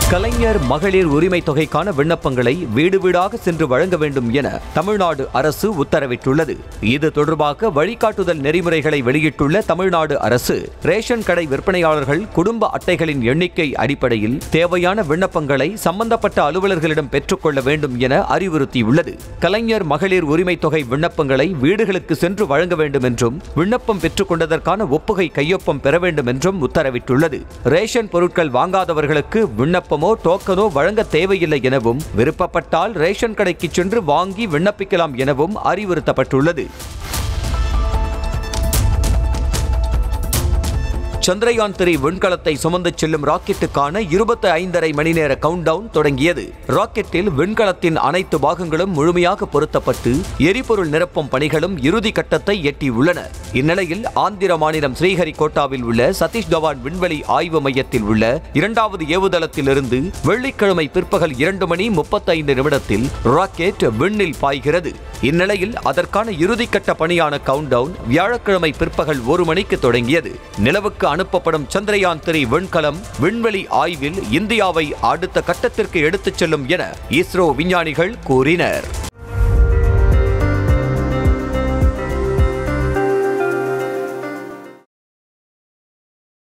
கலைஞர் மகளிர் உரிமை தொகைக்கான விண்ணப்பங்களை வீடு வீடாக சென்று வழங்க வேண்டும் என தமிழ்நாடு அரசு உத்தரவிட்டுள்ளது இது தொடர்பாக வழிகாட்டுதல் நெறிமுறைகளை வெளியிட்டுள்ள தமிழ்நாடு அரசு ரேஷன் கடை விற்பனையாளர்கள் குடும்ப அட்டைகளின் எண்ணிக்கை அடிப்படையில் தேவையான விண்ணப்பங்களை சம்பந்தப்பட்ட அலுவலர்களிடம் பெற்றுக்கொள்ள வேண்டும் என அறிவுறுத்தியுள்ளது கலைஞர் மகளிர் உரிமை தொகை விண்ணப்பங்களை வீடுகளுக்கு சென்று வழங்க வேண்டும் என்றும் விண்ணப்பம் பெற்றுக்கொண்டதற்கான ஒப்புகை கையொப்பம் பெற வேண்டும் என்றும் உத்தரவிட்டுள்ளது ரேஷன் பொருட்கள் வாங்காதவர்களுக்கு விண்ணப்பமோ டோக்கனோ வழங்க தேவையில்லை எனவும் விருப்பப்பட்டால் ரேஷன் கடைக்கு சென்று வாங்கி விண்ணப்பிக்கலாம் எனவும் அறிவுறுத்தப்பட்டுள்ளது சந்திரயான் த்ரீ விண்கலத்தை சுமந்து செல்லும் ராக்கெட்டுக்கான இருபத்தி ஐந்தரை மணி நேர கவுண்டவுன் தொடங்கியது ராக்கெட்டில் விண்கலத்தின் அனைத்து பாகங்களும் முழுமையாக பொருத்தப்பட்டு எரிபொருள் நிரப்பும் பணிகளும் இறுதி கட்டத்தை எட்டியுள்ளன இந்நிலையில் ஆந்திர மாநிலம் ஸ்ரீஹரிகோட்டாவில் உள்ள சதீஷ் தவான் விண்வெளி ஆய்வு மையத்தில் உள்ள இரண்டாவது ஏவுதளத்திலிருந்து வெள்ளிக்கிழமை பிற்பகல் இரண்டு மணி முப்பத்தைந்து நிமிடத்தில் ராக்கெட் விண்ணில் பாய்கிறது இந்நிலையில் அதற்கான இறுதிக்கட்ட பணியான கவுண்டவுன் வியாழக்கிழமை பிற்பகல் ஒரு மணிக்கு தொடங்கியது நிலவுக்கு அனுப்பப்படும் சந்திரயான் த்ரீ விண்கலம் விண்வெளி ஆய்வில் இந்தியாவை அடுத்த கட்டத்திற்கு எடுத்துச் செல்லும் என இஸ்ரோ விஞ்ஞானிகள் கூறினர்